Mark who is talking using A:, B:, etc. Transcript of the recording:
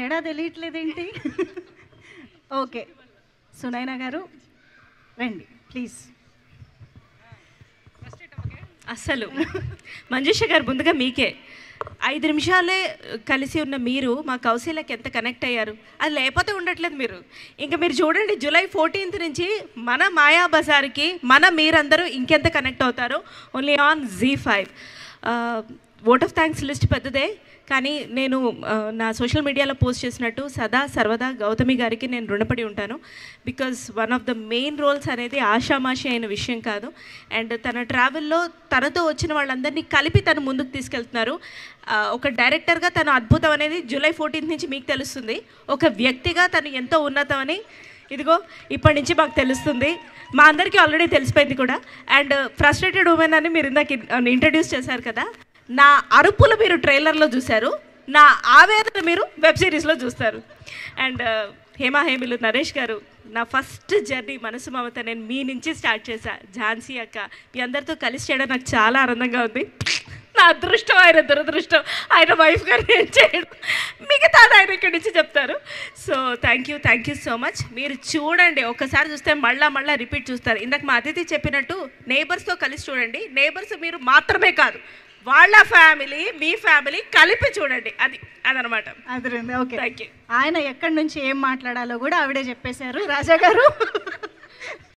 A: తేడా తెలియట్లేదేంటి ఓకే సునైనా గారు రండి ప్లీజ్
B: అస్సలు మంజుష గారు ముందుగా మీకే ఐదు నిమిషాలే కలిసి ఉన్న మీరు మా కౌశల్యకి ఎంత కనెక్ట్ అయ్యారు అది లేకపోతే ఉండట్లేదు మీరు ఇంకా మీరు చూడండి జూలై ఫోర్టీన్త్ నుంచి మన మాయా బజార్కి మన మీరందరూ ఇంకెంత కనెక్ట్ అవుతారో only on G five out of thanks list పెద్దదే కానీ నేను ఆ, నా సోషల్ మీడియాలో పోస్ట్ చేసినట్టు సదా సర్వదా గౌతమి గారికి నేను రుణపడి ఉంటాను because one of the main roles అనేది ఆషామాషి అయిన విషయం కాదు అండ్ తన ట్రావెల్లో తనతో వచ్చిన వాళ్ళందరినీ కలిపి తను ముందుకు తీసుకెళ్తున్నారు ఆ, ఒక డైరెక్టర్గా తను అద్భుతం అనేది జూలై ఫోర్టీన్త్ నుంచి మీకు తెలుస్తుంది ఒక వ్యక్తిగా తను ఎంతో ఉన్నతం అని ఇదిగో ఇప్పటి నుంచి మాకు తెలుస్తుంది మా అందరికీ ఆల్రెడీ తెలిసిపోయింది కూడా అండ్ ఫ్రస్ట్రేటెడ్ ఉమెన్ అని మీరు ఇందాక ఇంట్రడ్యూస్ చేశారు కదా నా అరుపులు మీరు ట్రైలర్లో చూశారు నా ఆవేదన మీరు వెబ్ సిరీస్లో చూస్తారు అండ్ హేమా హేమిలు నరేష్ గారు నా ఫస్ట్ జర్నీ మనసు మమత నేను మీ నుంచి స్టార్ట్ చేశా ఝాన్సీ అక్క మీ అందరితో కలిసి చేయడం నాకు చాలా ఆనందంగా ఉంది నా అదృష్టం ఆయన దురదృష్టం ఆయన వైఫ్ గారు నేను చేయడం మిగతా ఆయన ఇక్కడి నుంచి చెప్తారు so thank you thank you so much మీరు చూడండి ఒక్కసారి చూస్తే మళ్ళా మళ్ళా రిపీట్ చూస్తారు ఇందాక మా అతిథి చెప్పినట్టు నేబర్స్తో కలిసి చూడండి నేబర్స్ మీరు మాత్రమే కాదు వాళ్ళ ఫ్యామిలీ మీ ఫ్యామిలీ కలిపి చూడండి అది అదనమాట
A: అదిరింది ఓకే
B: థ్యాంక్ యూ
A: ఆయన ఎక్కడి నుంచి ఏం మాట్లాడాలో కూడా ఆవిడే చెప్పేశారు రాజా గారు